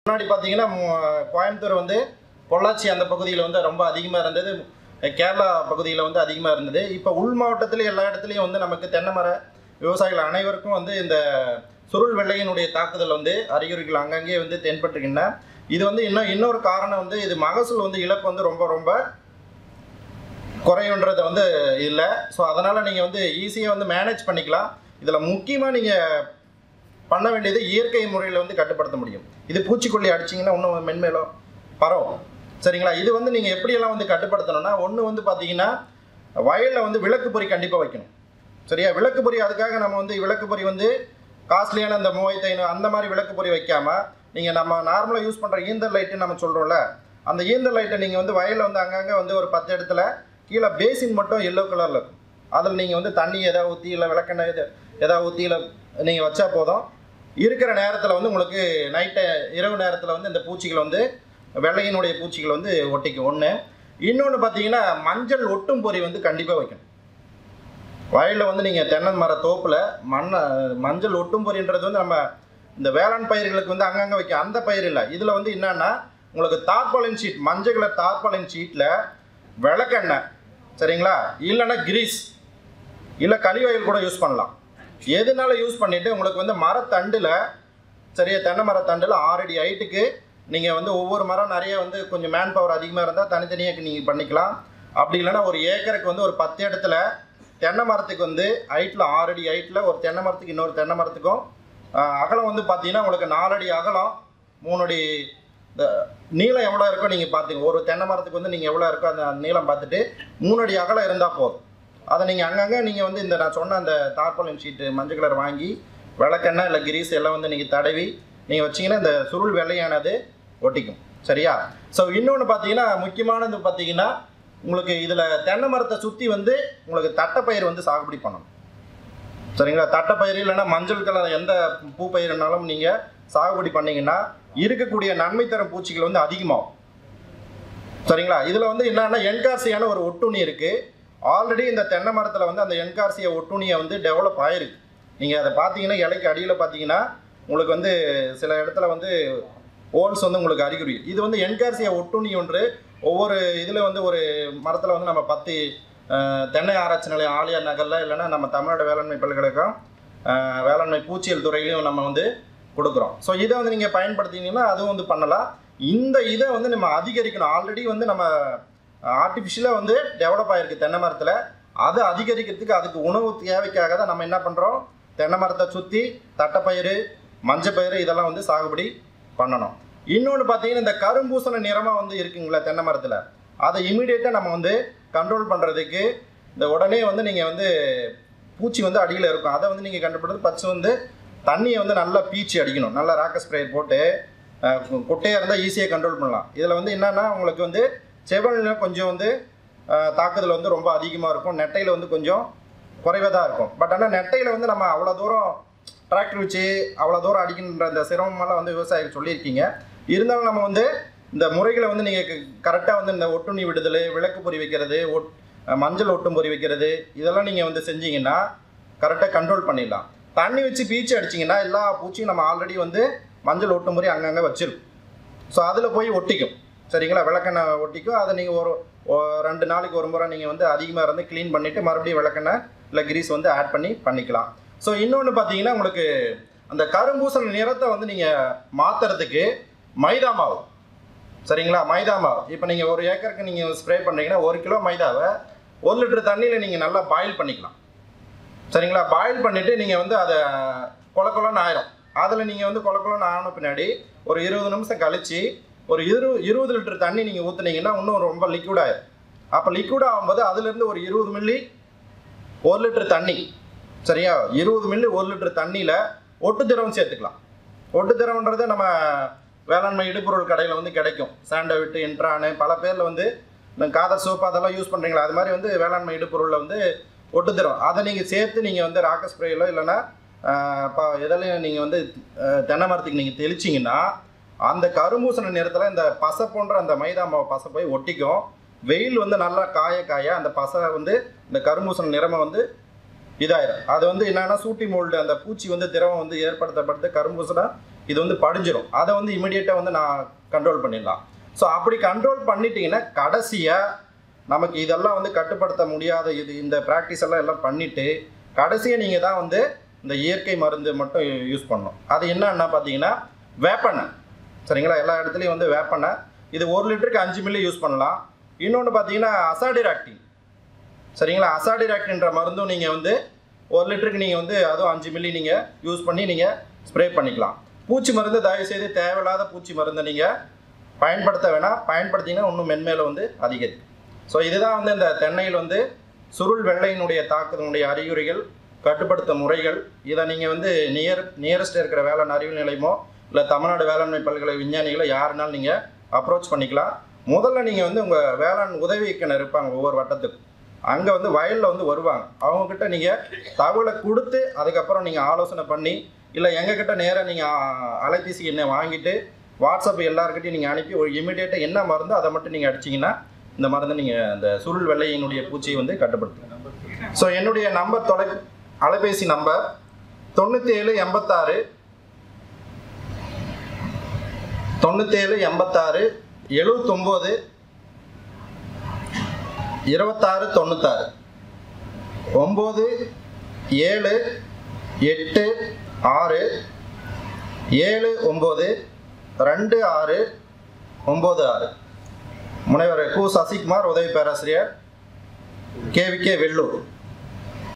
முன்னாடி பார்த்தீங்கன்னா மு- கோயம்புத்தூர் வந்து பொள்ளாச்சி அந்த பகுதியில் வந்து ரொம்ப அதிகமாக இருந்தது கேரளா பகுதியில் வந்து அதிகமாக இருந்தது இப்போ உள் மாவட்டத்தில் எல்லா இடத்துலையும் வந்து நமக்கு தென்னை மர விவசாயிகள் அனைவருக்கும் வந்து இந்த சுருள் வெள்ளையினுடைய தாக்குதல் வந்து அறிகுறிகள் அங்கங்கே வந்து தென்பட்டுக்கின்றன இது வந்து இன்னும் இன்னொரு காரணம் வந்து இது மகசூல் வந்து இழப்பு வந்து ரொம்ப ரொம்ப குறையுன்றது வந்து இல்லை ஸோ அதனால் நீங்கள் வந்து ஈஸியாக வந்து மேனேஜ் பண்ணிக்கலாம் இதில் முக்கியமாக நீங்கள் பண்ண வேண்டியது இயற்கை முறையில் வந்து கட்டுப்படுத்த முடியும் இது பூச்சிக்கொல்லி அடிச்சிங்கன்னா இன்னும் மென்மேலும் பரவும் சரிங்களா இது வந்து நீங்கள் எப்படியெல்லாம் வந்து கட்டுப்படுத்தணும்னா ஒன்று வந்து பார்த்தீங்கன்னா வயலில் வந்து விளக்கு பொறி கண்டிப்பாக வைக்கணும் சரியா விளக்கு பொறி அதுக்காக நம்ம வந்து விளக்கு பொறி வந்து காஸ்ட்லியான அந்த மூவாயிரத்து ஐநூறு அந்த மாதிரி விளக்கு பொறி வைக்காமல் நீங்கள் நம்ம நார்மலாக யூஸ் பண்ணுற ஈந்தர் லைட்டு நம்ம சொல்கிறோம்ல அந்த ஈந்தர் லைட்டை நீங்கள் வந்து வயலில் வந்து அங்கங்கே வந்து ஒரு பத்து இடத்துல கீழே பேசின் மட்டும் எல்லோ கலரில் இருக்கும் அதில் நீங்கள் வந்து தண்ணி எதாவது ஊற்றி இல்லை விளக்கெண்ணெய் இது எதாவது ஊற்றி இல்லை நீங்கள் வச்சா போதும் இருக்கிற நேரத்தில் வந்து உங்களுக்கு நைட்டு இரவு நேரத்தில் வந்து இந்த பூச்சிகள் வந்து வெள்ளையினுடைய பூச்சிகள் வந்து ஒட்டிக்கும் ஒன்று இன்னொன்று பார்த்தீங்கன்னா மஞ்சள் ஒட்டும் பொறி வந்து கண்டிப்பாக வைக்கணும் வயலில் வந்து நீங்கள் தென்னை மர தோப்பில் மண்ணை மஞ்சள் ஒட்டும் பொறின்றது வந்து நம்ம இந்த வேளாண் பயிர்களுக்கு வந்து அங்கங்கே வைக்க அந்த பயிர் இல்லை இதில் வந்து என்னன்னா உங்களுக்கு தார்பாலின் ஷீட் மஞ்சள் கலர் தார்பாலின் ஷீட்டில் விளக்கெண்ணெய் சரிங்களா இல்லைன்னா கிரீஸ் இல்லை கழிவாயில் கூட யூஸ் பண்ணலாம் எதுனால யூஸ் பண்ணிவிட்டு உங்களுக்கு வந்து மரத்தண்டில் சரியா தென்னை மரத்தண்டில் ஆறடி ஹைட்டுக்கு நீங்கள் வந்து ஒவ்வொரு மரம் நிறைய வந்து கொஞ்சம் மேன் பவர் அதிகமாக இருந்தால் தனித்தனியாக நீங்கள் பண்ணிக்கலாம் அப்படி இல்லைன்னா ஒரு ஏக்கருக்கு வந்து ஒரு பத்து இடத்துல தென்னை மரத்துக்கு வந்து ஹைட்டில் ஆறடி ஹைட்டில் ஒரு தென்னை மரத்துக்கு இன்னொரு தென்னை மரத்துக்கும் ஆஹ், அகலம் வந்து பார்த்தீங்கன்னா உங்களுக்கு நாலடி அகலம் மூணடி இந்த நீளம் எவ்வளோ இருக்கோ நீங்கள் பார்த்துங்க ஒரு தென்னை மரத்துக்கு வந்து நீங்கள் எவ்வளோ இருக்கோ அந்த நீளம் பார்த்துட்டு மூணடி அகலம் இருந்தால் போதும் அதை நீங்கள் அங்கங்கே நீங்கள் வந்து இந்த நான் சொன்ன அந்த தார்பாலின் ஷீட்டு மஞ்சள் கலர் வாங்கி விளக்கெண்ணெய் இல்லை கிரீஸ் எல்லாம் வந்து நீங்கள் தடவி நீங்கள் வச்சீங்கன்னா இந்த சுருள் வெள்ளையானது ஒட்டிக்கும் சரியா ஸோ இன்னொன்று பார்த்தீங்கன்னா முக்கியமானது பார்த்தீங்கன்னா உங்களுக்கு இதில் தென்னை மரத்தை சுற்றி வந்து உங்களுக்கு தட்டைப்பயிர் வந்து சாகுபடி பண்ணணும் சரிங்களா தட்டைப்பயிர் இல்லைன்னா மஞ்சள் கலர் எந்த பூ பயிர்னாலும் நீங்கள் சாகுபடி பண்ணீங்கன்னா இருக்கக்கூடிய நன்மை தரும் பூச்சிகள் வந்து அதிகமாகும் சரிங்களா இதில் வந்து என்னன்னா என்கார்சியான ஒரு ஒட்டுண்ணி இருக்குது ஆல்ரெடி இந்த தென்னை மரத்தில் வந்து அந்த என்கார்சிய ஒட்டுண்ணியை வந்து டெவலப் ஆயிருக்கு நீங்கள் அதை பார்த்தீங்கன்னா இலைக்கு அடியில் பார்த்தீங்கன்னா உங்களுக்கு வந்து சில இடத்துல வந்து ஹோல்ஸ் வந்து உங்களுக்கு அறிகுறி இது வந்து என்கார்சிய ஒட்டுண்ணி ஒன்று ஒவ்வொரு இதில் வந்து ஒரு மரத்தில் வந்து நம்ம பத்து அஹ், தென்னை ஆராய்ச்சி நிலையம் ஆலியார் நகரில் இல்லைன்னா நம்ம தமிழ்நாடு வேளாண்மை பல்கலைக்கழகம் அஹ், வேளாண்மை பூச்சியல் துறையிலையும் நம்ம வந்து கொடுக்குறோம் ஸோ இதை வந்து நீங்கள் பயன்படுத்தினீங்கன்னா அதுவும் வந்து பண்ணலாம் இந்த இதை வந்து நம்ம அதிகரிக்கணும் ஆல்ரெடி வந்து நம்ம ஆர்டிஃபிஷியலாக வந்து டெவலப் ஆகிருக்கு தென்னை மரத்தில் அதை அதிகரிக்கிறதுக்கு அதுக்கு உணவு தேவைக்காக தான் நம்ம என்ன பண்ணுறோம் தென்னை மரத்தை சுற்றி தட்டைப்பயிறு மஞ்சப்பயிறு இதெல்லாம் வந்து சாகுபடி பண்ணணும் இன்னொன்று பார்த்தீங்கன்னா இந்த கரும்பூசண நிறமாக வந்து இருக்குங்களா தென்னை மரத்தில் அதை இமீடியட்டாக நம்ம வந்து கண்ட்ரோல் பண்ணுறதுக்கு இந்த உடனே வந்து நீங்கள் வந்து பூச்சி வந்து அடியில் இருக்கும் அதை வந்து நீங்கள் கண்டுபிடித்து பச்சை வந்து தண்ணியை வந்து நல்லா பீச்சி அடிக்கணும் நல்லா ராக்க ஸ்ப்ரே போட்டு அஹ், கு- குட்டையாக இருந்தால் ஈஸியாக கண்ட்ரோல் பண்ணலாம் இதில் வந்து என்னென்னா உங்களுக்கு வந்து செவலில் கொஞ்சம் வந்து அஹ், தாக்குதல் வந்து ரொம்ப அதிகமாக இருக்கும் நெட்டையில் வந்து கொஞ்சம் குறைவாக தான் இருக்கும் பட் ஆனால் நெட்டையில் வந்து நம்ம அவ்வளோ தூரம் டிராக்டர் வச்சு அவ்வளோ தூரம் அடிக்கின்ற அந்த சிரமமெல்லாம் வந்து விவசாயிகள் சொல்லியிருக்கீங்க இருந்தாலும் நம்ம வந்து இந்த முறைகளை வந்து நீங்கள் கரெக்டாக வந்து இந்த ஒட்டுண்ணி விடுதல் விளக்கு பொறி வைக்கிறது ஒட் அஹ், மஞ்சள் ஒட்டும் பொறி வைக்கிறது இதெல்லாம் நீங்கள் வந்து செஞ்சீங்கன்னா கரெக்டாக கண்ட்ரோல் பண்ணிடலாம் தண்ணி வச்சு பீச்சு அடிச்சிங்கன்னா எல்லா பூச்சியும் நம்ம ஆல்ரெடி வந்து மஞ்சள் ஒட்டும் பொறி அங்கங்கே வச்சிருக்கும் ஸோ அதில் போய் ஒட்டிக்கும் சரிங்களா விளக்கெண்ணெய் ஒட்டிக்கும் அதை நீங்கள் ஒரு ஒ- ரெண்டு நாளைக்கு ஒரு முறை நீங்கள் வந்து அதிகமாக இருந்து க்ளீன் பண்ணிவிட்டு மறுபடியும் விளக்கெண்ணெய் இல்லை கிரீஸ் வந்து ஆட் பண்ணி பண்ணிக்கலாம் ஸோ இன்னொன்று பார்த்தீங்கன்னா உங்களுக்கு அந்த கரும்பூசண நிறத்தை வந்து நீங்கள் மாற்றுறதுக்கு மைதா மாவு சரிங்களா மைதா மாவு இப்போ நீங்கள் ஒரு ஏக்கருக்கு நீங்கள் ஸ்ப்ரே பண்ணுறீங்கன்னா ஒரு கிலோ மைதாவை ஒரு லிட்டர் தண்ணியில் நீங்கள் நல்லா பாயில் பண்ணிக்கலாம் சரிங்களா பாயில் பண்ணிவிட்டு நீங்கள் வந்து அதை கொல கொலன்னு ஆயிரும் அதில் நீங்கள் வந்து கொல கொலன்னு ஆன பின்னாடி ஒரு இருபது நிமிஷம் கழித்து ஒரு இரு இருபது லிட்டர் தண்ணி நீங்கள் ஊற்றுனீங்கன்னா இன்னும் ரொம்ப லிக்விட் ஆயிரும் அப்போ லிக்விட் ஆகும்போது அதுலேருந்து ஒரு இருபது மில்லி ஒரு லிட்டர் தண்ணி சரியா இருபது மில்லி ஒரு லிட்டர் தண்ணியில் ஒட்டு திரவம் சேர்த்துக்கலாம் ஒட்டு திரவன்றது நம்ம வேளாண்மை இடுபொருள் கடையில் வந்து கிடைக்கும் சாண்டவிட்டு இன்ட்ரானு பல பேரில் வந்து இந்த காதர் சோப்பு அதெல்லாம் யூஸ் பண்ணுறீங்களா அது மாதிரி வந்து வேளாண்மை இடுபொருளில் வந்து ஒட்டு திரவம் அதை நீங்கள் சேர்த்து நீங்கள் வந்து ராக்க ஸ்ப்ரேயிலோ இல்லைன்னா இப்போ எதிலையும் நீங்கள் வந்து அஹ், தென்னை மரத்துக்கு நீங்கள் தெளிச்சிங்கன்னா அந்த கரும்பூசண நிறத்தில் இந்த பசை போன்ற அந்த மைதா மாவு பசை போய் ஒட்டிக்கும் வெயில் வந்து நல்லா காய காய அந்த பசை வந்து இந்த கரும்பூசண நிறமை வந்து இதாயிரும் அது வந்து என்னன்னா சூட்டி மோல்டு அந்த பூச்சி வந்து திரவம் வந்து ஏற்படுத்தப்படுத்த கரும்பூசணம் இது வந்து படிஞ்சிரும் அதை வந்து இமிடியேட்டாக வந்து நான் கண்ட்ரோல் பண்ணிடலாம் ஸோ அப்படி கண்ட்ரோல் பண்ணிட்டீங்கன்னா கடைசியாக நமக்கு இதெல்லாம் வந்து கட்டுப்படுத்த முடியாத இது இந்த ப்ராக்டிஸ் எல்லாம் எல்லாம் பண்ணிவிட்டு கடைசியாக நீங்கள் தான் வந்து இந்த இயற்கை மருந்து மட்டும் யூஸ் பண்ணணும் அது என்னன்னா பார்த்தீங்கன்னா வேப்பெண்ணெய் சரிங்களா எல்லா இடத்துலையும் வந்து வேப்பெண்ணெய் இது ஒரு லிட்டருக்கு அஞ்சு மில்லி யூஸ் பண்ணலாம் இன்னொன்று பார்த்தீங்கன்னா அசாடிராக்டின் சரிங்களா அசாடிராக்டின்ற மருந்தும் நீங்கள் வந்து ஒரு லிட்டருக்கு நீங்கள் வந்து அதுவும் அஞ்சு மில்லி நீங்கள் யூஸ் பண்ணி நீங்கள் ஸ்ப்ரே பண்ணிக்கலாம் பூச்சி மருந்து தயவுசெய்து தேவையில்லாத பூச்சி மருந்தை நீங்கள் பயன்படுத்த வேணாம் பயன்படுத்திங்கன்னா இன்னும் மென்மேல வந்து அதிகரிக்கும் ஸோ இதுதான் வந்து இந்த தென்னையில் வந்து சுருள் வெள்ளையினுடைய தாக்கத்தினுடைய அறிகுறிகள் கட்டுப்படுத்த முறைகள் இதை நீங்கள் வந்து நியர் நியரஸ்ட் இருக்கிற வேளாண் அறிவியல் நிலையமோ இல்லை தமிழ்நாடு வேளாண்மை பல்கலை விஞ்ஞானிகளை யாருனாலும் நீங்கள் அப்ரோச் பண்ணிக்கலாம் முதல்ல நீங்கள் வந்து உங்கள் வேளாண் உதவி இயக்குனர் இருப்பாங்க ஒவ்வொரு வட்டத்துக்கும் அங்கே வந்து வயலில் வந்து வருவாங்க அவங்கக்கிட்ட நீங்கள் தகவலை கொடுத்து அதுக்கப்புறம் நீங்கள் ஆலோசனை பண்ணி இல்லை எங்ககிட்ட நேராக நீங்கள் அலைபேசி எண்ணை வாங்கிட்டு வாட்ஸ்அப் எல்லாருக்கிட்டையும் நீங்கள் அனுப்பி ஒரு இமீடியட்டாக என்ன மருந்தோ அதை மட்டும் நீங்கள் அடிச்சிங்கன்னா இந்த மருந்தை நீங்கள் அந்த சுருள் வெள்ளையினுடைய பூச்சியை வந்து கட்டுப்படுத்தலாம் ஸோ என்னுடைய நம்பர் தொலை அலைபேசி நம்பர் தொண்ணூற்றி ஏழு எண்பத்தாறு தொண்ணூற்றேழு எண்பத்தாறு எழுவத்தொம்போது இருபத்தாறு தொண்ணூத்தாறு ஒம்பது ஏழு எட்டு ஆறு ஏழு ஒம்பது ரெண்டு ஆறு ஒம்பது ஆறு முனைவர் கு சசிகுமார் உதவி பேராசிரியர் கேவிகே வெள்ளூர்